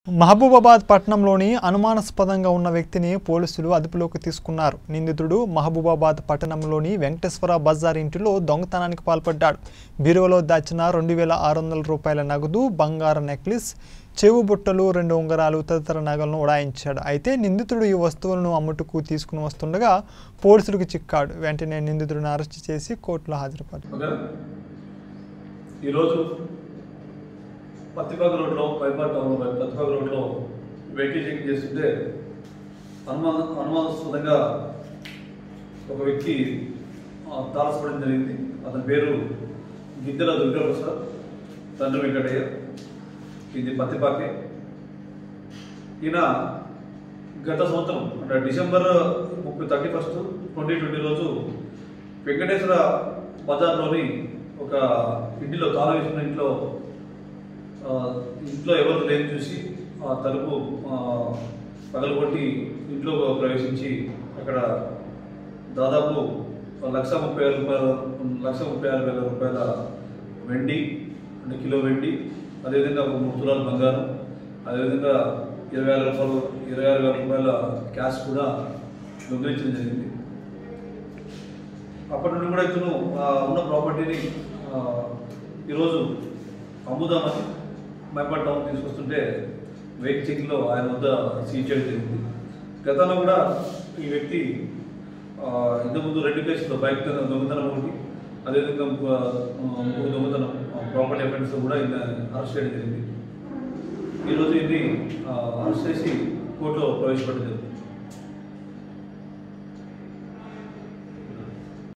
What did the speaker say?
మహబూబాబాద్ పట్టణంలోని అనుమానాస్పదంగా ఉన్న వ్యక్తిని పోలీసులు అదుపులోకి తీసుకున్నారు నిందితుడు మహబూబాబాద్ పట్టణంలోని వెంకటేశ్వర బజార్ ఇంటిలో దొంగతనానికి పాల్పడ్డాడు బీరువలో దాచిన రెండు వేల ఆరు వందల రూపాయల నగదు బంగారు నెక్లెస్ చెవు బుట్టలు రెండు ఉంగరాలు తదితర నగలను ఉడాయించాడు అయితే నిందితుడు ఈ వస్తువులను అమ్ముటకు తీసుకుని వస్తుండగా పోలీసులకు చిక్కాడు వెంటనే నిందితుడిని అరెస్ట్ చేసి కోర్టులో హాజరుపడ్డాడు ఓకేనా ఈరోజు పత్తిపాక రోడ్లో పైపాట్ టౌన్లో పత్తిపాక రోడ్లో వెహికల్ చెక్ చేస్తుంటే అనుమాన అనుమానాస్పదంగా ఒక వ్యక్తి ఆ, తారసపడడం జరిగింది అతని పేరు గిద్దెల దుర్గాప్రసాద్ తండ్రి వెంకటయ్య ఇది పత్తిపాకే ఈయన గత సంవత్సరం అంటే డిసెంబర్ ముప్పై థర్టీ ఫస్ట్ ట్వంటీ ట్వంటీ రోజు వెంకటేశ్వర బజార్లోని ఒక ఇంటిలో తాళం వేసిన ఇంట్లో ఆ, ఇంట్లో ఎవరు లేని చూసి ఆ తలుపు ఆ, పగలగొట్టి ఇంట్లో ప్రవేశించి అక్కడ దాదాపు లక్ష ముప్పై ఆరు రూపాయల లక్ష ముప్పై ఆరు వేల రూపాయల వెండి అంటే కిలో వెండి అదేవిధంగా ఒక మూడు తులాల బంగారం అదేవిధంగా ఇరవై ఆరు రూపాయలు ఇరవై ఆరు వేల రూపాయల క్యాష్ కూడా దొంగిలించడం జరిగింది అప్పటి నుండి కూడా ఇతను ఆ, ఉన్న ప్రాపర్టీని ఆ, ఈరోజు అమ్ముదామని మైపాడ్ టౌన్ తీసుకొస్తుంటే వెయిట్ చెక్లో ఆయన వద్ద సీజ్ చేయడం జరిగింది గతంలో కూడా ఈ వ్యక్తి ఆ, ఇంతకుముందు రెండు కేసులో బైక్ దొంగ- దొంగతనం ఒకటి అదేవిధంగా ఇంకో ఆ, ఇంకొక దొంగతనం ప్రాపర్టీ అఫెన్స్ కూడా ఈయన అరెస్ట్ చేయడం జరిగింది ఈరోజు ఇది అరెస్ట్ చేసి కోర్టులో ప్రవేశపెట్టడం జరుగుతుంది